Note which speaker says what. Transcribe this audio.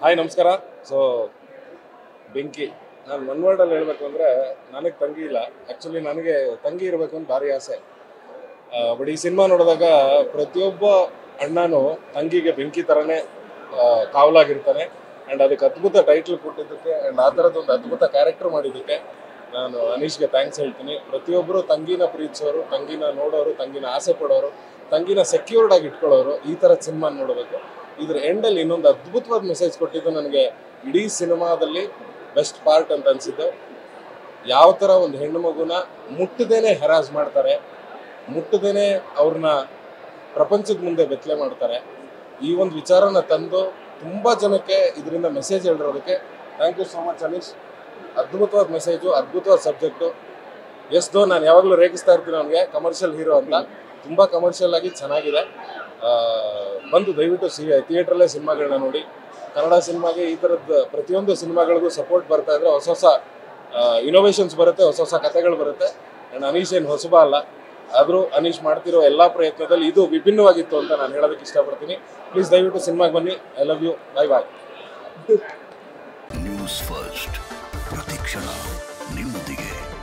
Speaker 1: hi ನಮಸ್ಕಾರ so ಬೆಂಕಿ ನಾನು ಒನ್ ವರ್ಡಲ್ಲಿ ಹೇಳಬೇಕು ಅಂದರೆ ನನಗೆ ತಂಗಿ ಇಲ್ಲ ಆ್ಯಕ್ಚುಲಿ ನನಗೆ ತಂಗಿ ಇರಬೇಕು ಅಂತ ಭಾರಿ ಆಸೆ ಬಟ್ ಈ ಸಿನಿಮಾ ನೋಡಿದಾಗ ಪ್ರತಿಯೊಬ್ಬ ಅಣ್ಣನೂ ತಂಗಿಗೆ ಬೆಂಕಿ ಥರನೇ ಆ, ಕಾವಲಾಗಿರ್ತಾನೆ ಆ್ಯಂಡ್ ಅದಕ್ಕೆ ಅದ್ಭುತ ಟೈಟ್ಲ್ ಕೊಟ್ಟಿದ್ದಕ್ಕೆ ಆ್ಯಂಡ್ ಆ ಥರದ್ದೊಂದು ಅದ್ಭುತ ಕ್ಯಾರೆಕ್ಟರ್ ಮಾಡಿದ್ದಕ್ಕೆ ನಾನು ಅನೀಶ್ಗೆ ಥ್ಯಾಂಕ್ಸ್ ಹೇಳ್ತೀನಿ ಪ್ರತಿಯೊಬ್ಬರು ತಂಗಿನ ಪ್ರೀತಿಸೋರು ತಂಗಿನ ನೋಡೋರು ತಂಗಿನ ಆಸೆ ಪಡೋರು ತಂಗಿನ ಸೆಕ್ಯೂರ್ಡ್ ಆಗಿ ಇಟ್ಕೊಳ್ಳೋರು ಈ ಥರದ ಸಿನಿಮಾ ನೋಡಬೇಕು ಇದ್ರ ಎಂಡಲ್ಲಿ ಇನ್ನೊಂದು ಅದ್ಭುತವಾದ ಮೆಸೇಜ್ ಕೊಟ್ಟಿದ್ದು ನನಗೆ ಇಡೀ ಸಿನಿಮಾದಲ್ಲಿ ಬೆಸ್ಟ್ ಪಾರ್ಟ್ ಅಂತ ಅನಿಸಿದ್ದು ಯಾವ ಥರ ಒಂದು ಹೆಣ್ಣು ಮಗುನ ಮುಟ್ಟದೇನೆ ಹೆರಾಸ್ ಮಾಡ್ತಾರೆ ಮುಟ್ಟದೇನೆ ಅವ್ರನ್ನ ಪ್ರಪಂಚದ ಮುಂದೆ ಬೆತ್ತಲೆ ಮಾಡ್ತಾರೆ ಈ ಒಂದು ವಿಚಾರನ ತಂದು ತುಂಬ ಜನಕ್ಕೆ ಇದರಿಂದ ಮೆಸೇಜ್ ಹೇಳಿರೋದಕ್ಕೆ thank you so much Anish ಅದ್ಭುತವಾದ ಮೆಸೇಜು ಅದ್ಭುತವಾದ ಸಬ್ಜೆಕ್ಟು ಎಸ್ ದೋ ನಾನು ಯಾವಾಗಲೂ ರೇಗಿಸ್ತಾ ಇರ್ತೀನಿ ಅವನಿಗೆ ಕಮರ್ಷಿಯಲ್ ಹೀರೋ ಅಂತ ತುಂಬ ಕಮರ್ಷಿಯಲ್ ಆಗಿ ಚೆನ್ನಾಗಿದೆ ಆ, ಬಂದು ದಯವಿಟ್ಟು ಸಿ ಥಿಯೇಟ್ರಲ್ಲೇ ಸಿನಿಮಾಗಳನ್ನ ನೋಡಿ ಕನ್ನಡ ಸಿನಿಮಾಗೆ ಈ ಥರದ್ದು ಪ್ರತಿಯೊಂದು ಸಿನಿಮಾಗಳಿಗೂ ಸಪೋರ್ಟ್ ಬರ್ತಾ ಇದ್ರೆ ಹೊಸ ಹೊಸ ಇನೋವೇಷನ್ಸ್ ಬರುತ್ತೆ ಹೊಸ ಹೊಸ ಕಥೆಗಳು ಬರುತ್ತೆ ಆ್ಯಂಡ್ ಅನೀಶ್ ಏನು ಹೊಸಬ ಅಲ್ಲ ಆದರೂ ಅನೀಶ್ ಮಾಡ್ತಿರೋ ಎಲ್ಲ ಪ್ರಯತ್ನದಲ್ಲಿ ಇದು ವಿಭಿನ್ನವಾಗಿತ್ತು ಅಂತ ನಾನು ಹೇಳೋದಕ್ಕೆ ಇಷ್ಟಪಡ್ತೀನಿ ಪ್ಲೀಸ್ ದಯವಿಟ್ಟು ಸಿನಿಮಾಗೆ ಬನ್ನಿ I love you bye bye
Speaker 2: news first ಪ್ರತಿಕ್ಷಣ ನಿಮ್ಮೊಂದಿಗೆ